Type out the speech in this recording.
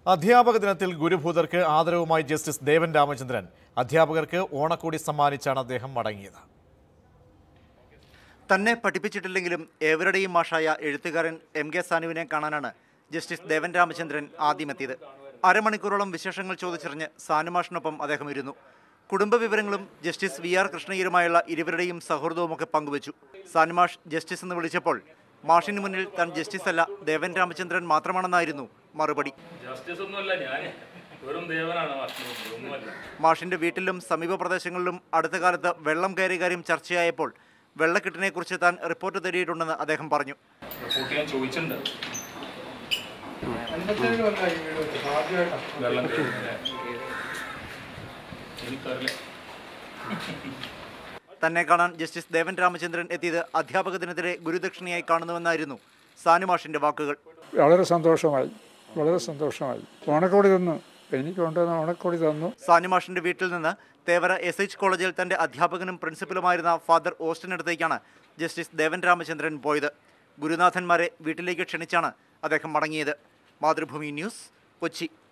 അധ്യാപക ദിനത്തിൽ ഗുരുഭൂതർക്ക് ആദരവുമായി ജസ്റ്റിസ് ദേവൻ രാമചന്ദ്രൻ അധ്യാപകർക്ക് ഓണക്കോടി സമ്മാനിച്ചാണ് അദ്ദേഹം മടങ്ങിയത് തന്നെ പഠിപ്പിച്ചിട്ടില്ലെങ്കിലും ഏവരുടെയും മാഷായ എഴുത്തുകാരൻ എം കെ സാനുവിനെ കാണാനാണ് ജസ്റ്റിസ് ദേവൻ രാമചന്ദ്രൻ ആദ്യമെത്തിയത് അരമണിക്കൂറോളം വിശേഷങ്ങൾ ചോദിച്ചറിഞ്ഞ് സാനുമാഷിനൊപ്പം അദ്ദേഹം ഇരുന്നു കുടുംബ വിവരങ്ങളും ജസ്റ്റിസ് വി ആർ കൃഷ്ണയ്യരുമായുള്ള ഇരുവരുടെയും സൗഹൃദവുമൊക്കെ പങ്കുവച്ചു സാനുമാഷ് ജസ്റ്റിസ് എന്ന് വിളിച്ചപ്പോൾ മാഷിന് മുന്നിൽ താൻ ജസ്റ്റിസ് അല്ല ദേവൻ രാമചന്ദ്രൻ മാത്രമാണെന്നായിരുന്നു മറുപടി ജസ്റ്റിസ് ഒന്നുമല്ല ഞാൻ വെറും ദേവനാണ് മാസ്റ്റർ ഒന്നുമല്ല മാഷിന്റെ വീട്ടിലും സമീപ പ്രദേശങ്ങളിലും അടുത്ത കാലത്ത് വെള്ളം കയറിയ കാര്യം ചർച്ചയായപ്പോൾ വെള്ളക്കെട്ടിനെക്കുറിച്ച് താൻ റിപ്പോർട്ട് തേടിയിട്ടുണ്ടെന്ന് അദ്ദേഹം പറഞ്ഞു റിപ്പോർട്ട് ഞാൻ ചോദിച്ചിട്ടുണ്ട് വെള്ളം കയറുന്നത് എനിക്കറിയില്ല തന്നെ കാണാൻ ജസ്റ്റിസ് ദേവൻ രാമചന്ദ്രൻ എത്തിയത് അധ്യാപക ദിനത്തിലെ ഗുരുദക്ഷിണയായി കാണുന്നുവെന്നായിരുന്നു സാനുമാഷിന്റെ വാക്കുകൾ വളരെ സന്തോഷമായി വളരെ സന്തോഷമായി ഓണക്കോടി തന്നു എനിക്ക് കൊണ്ടുവന്ന ഓണക്കോടി തന്നു സാനുമാഷിന്റെ വീട്ടിൽ നിന്ന് തേവര എസ് എച്ച് കോളേജിൽ തന്റെ അധ്യാപകനും പ്രിൻസിപ്പലുമായിരുന്ന ഫാദർ ഓസ്റ്റിനടുത്തേക്കാണ് ജസ്റ്റിസ് ദേവൻ രാമചന്ദ്രൻ പോയത് ഗുരുനാഥന്മാരെ വീട്ടിലേക്ക് ക്ഷണിച്ചാണ് അദ്ദേഹം മടങ്ങിയത് മാതൃഭൂമി ന്യൂസ് കൊച്ചി